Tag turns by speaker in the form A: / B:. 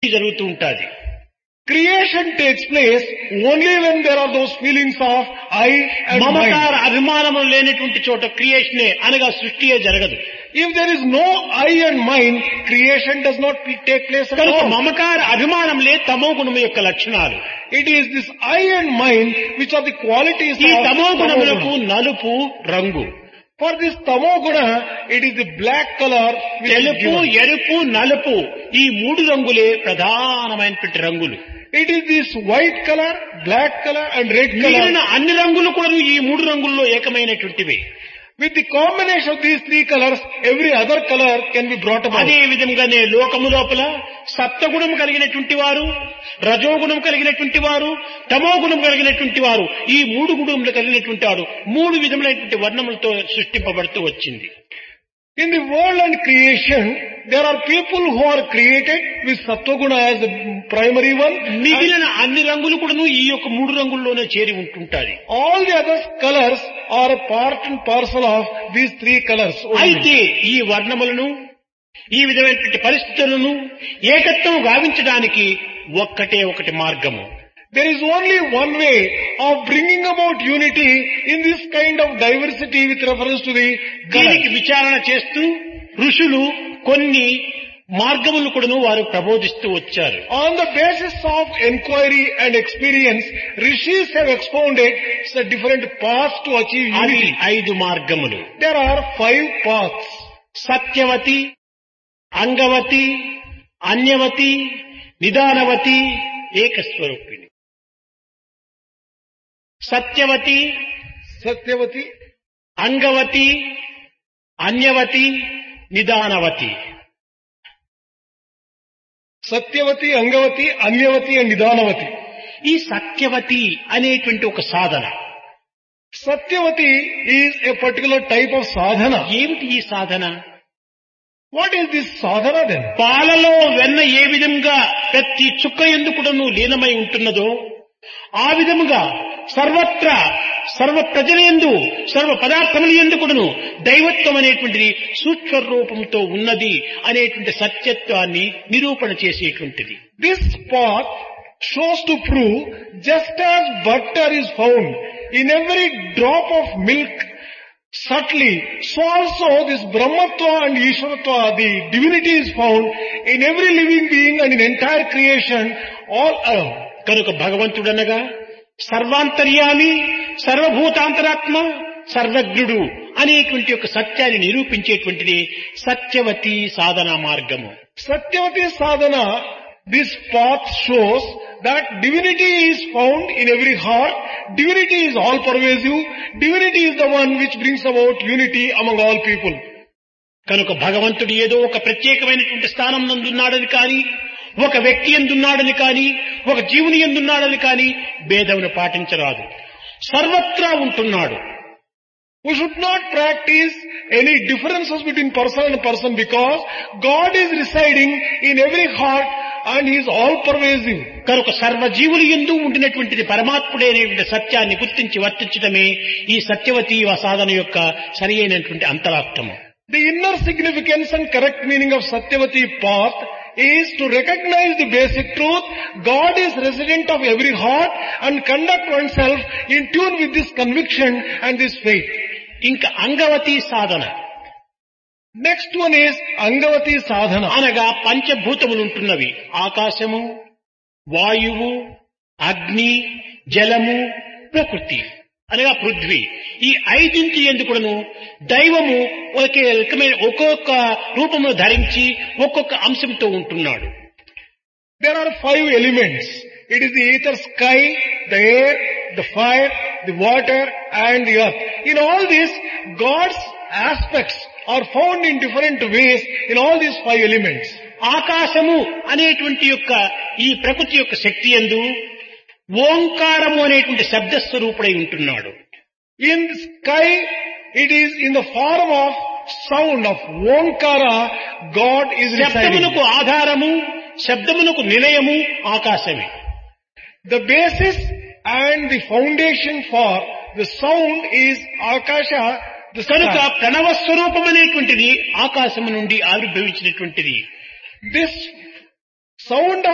A: జరుగుతూ ఉంటుంది
B: Creation takes place only when there are those feelings of I and mine.
A: మమకార అభిమానములు లేనటువంటి చోట క్రియేషనే అనగా సృష్టియే జరగదు
B: If there is no I and mine, creation does not take place at
A: కనుక
B: all.
A: మమకార అభిమానములే తమో గుణము యొక్క లక్షణాలు
B: It is this I and mine which are the qualities
A: ఈ
B: of
A: తమో గుణములకు
B: tamoguna.
A: నలుపు రంగు
B: For this tamoguna, it is the black color which is
A: తెలుపు
B: given.
A: ఎరుపు నలుపు ఈ మూడు రంగులే ప్రధానమైనటువంటి రంగులు
B: It is this white color, black color and red
A: మిగిలిన
B: color.
A: అన్ని రంగులు కూడా ఈ మూడు రంగుల్లో ఏకమైనటువంటివి
B: With the combination of these three colors, every other color can be brought about.
A: అదే విధంగానే లోకము లోపల సప్తగుణం కలిగినటువంటి వారు రజోగుణం కలిగినటువంటి వారు తమోగుణం కలిగినటువంటి వారు ఈ మూడు గుణములు కలిగినటువంటి వారు మూడు విధములైనటువంటి వర్ణములతో సృష్టింపబడుతూ వచ్చింది
B: In the world and creation, there are people who are created with Sattva as the primary one. and
A: మిగిలిన అన్ని రంగులు కూడాను ఈ యొక్క మూడు రంగుల్లోనే చేరి ఉంటుంటాయి
B: all the other colors are a part and parcel of these three colors. only.
A: అయితే ఈ వర్ణములను ఈ విధమైనటువంటి పరిస్థితులను ఏకత్వం గావించడానికి ఒక్కటే ఒకటి మార్గము
B: There is only one way of bringing about unity in this kind of diversity with reference to the
A: దీనికి
B: colors.
A: విచారణ చేస్తూ ఋషులు కొన్ని మార్గములు కూడాను వారు ప్రబోధిస్తూ వచ్చారు
B: On the basis of inquiry and experience, rishis have expounded the different paths to achieve
A: అవి
B: unity.
A: ఐదు మార్గములు
B: There are five paths.
A: Satyavathi Angavati అన్యవతి నిదానవతి ఏకస్వరూపిణి Satyavathi
B: Satyavati,
A: Angavati అన్యవతి నిదానవతి
B: Satyavati, Angavati, Anyavati and Nidanavati.
A: ఈ సత్యవతి అనేటువంటి ఒక సాధన
B: Satyavati is a particular type of sadhana.
A: ఏమిటి ఈ సాధన
B: What is this sadhana then?
A: పాలలో వెన్న ఏ విధంగా ప్రతి చుక్క ఎందుకుడను లీనమై ఉంటున్నదో ఆ విధముగా సర్వత్రా సర్వ ప్రజల ఎందు సర్వ పదార్థముల ఎందుకుడును దైవత్వం అనేటువంటిది సూక్ష్మ రూపంతో ఉన్నది అనేటువంటి సత్యత్వాన్ని నిరూపణ చేసేటువంటిది
B: This path shows to prove just as butter is found in every drop of milk subtly, so also this Brahmatva and Ishwaratva, the divinity is found in every living being and in entire creation all around.
A: కనుక భగవంతుడనగా సర్వాంతర్యామి సర్వభూతాంతరాత్మ సర్వజ్ఞుడు అనేటువంటి ఒక సత్యాన్ని నిరూపించేటువంటిది సత్యవతి సాధన మార్గము
B: Satyavati sadhana, this path shows that divinity is found in every heart, divinity is all pervasive, divinity is the one which brings about unity among all people.
A: కనుక భగవంతుడు ఏదో ఒక ప్రత్యేకమైనటువంటి స్థానం నందున్నాడని కానీ ఒక వ్యక్తి ఎందున్నాడని కానీ ఒక జీవుని ఎందున్నాడని కానీ భేదమును పాటించరాదు సర్వత్రా ఉంటున్నాడు
B: We should not practice any differences between person and person because God is residing in every heart and He is all pervasive.
A: కనుక సర్వజీవులు ఎందు ఉండినటువంటిది పరమాత్ముడే అనేటువంటి సత్యాన్ని గుర్తించి వర్తించడమే ఈ సత్యవతి సాధన యొక్క సరి అయినటువంటి అంతరార్థము
B: The inner significance and correct meaning of Satyavati path is to recognize the basic truth. God is resident of every heart and conduct oneself in tune with this conviction and this faith.
A: ఇంకా అంగవతి సాధన
B: Next one is Angavati sadhana.
A: అనగా పంచభూతములు ఉంటున్నవి ఆకాశము వాయువు అగ్ని జలము ప్రకృతి అనగా పృథ్వీ ఈ ఐదింటి ఎందుకును దైవము ఒకే రకమైన ఒక్కొక్క రూపమును ధరించి ఒక్కొక్క అంశంతో ఉంటున్నాడు
B: There are five elements. It is the ether sky, the air, the fire, the water and the earth. In all this, God's aspects are found in different ways in all these five elements.
A: ఆకాశము అనేటువంటి యొక్క ఈ ప్రకృతి యొక్క శక్తి ఎందు ఓంకారము అనేటువంటి శబ్దస్వరూపుడై ఉంటున్నాడు
B: In the sky, it is in the form of sound of Omkara, God is residing.
A: శబ్దమునకు ఆధారము శబ్దమునకు నిలయము ఆకాశమే
B: The basis and the foundation for the sound is Akasha, the
A: కనుక
B: sky.
A: ప్రణవ స్వరూపం అనేటువంటిది ఆకాశము నుండి ఆవిర్భవించినటువంటిది
B: This sound of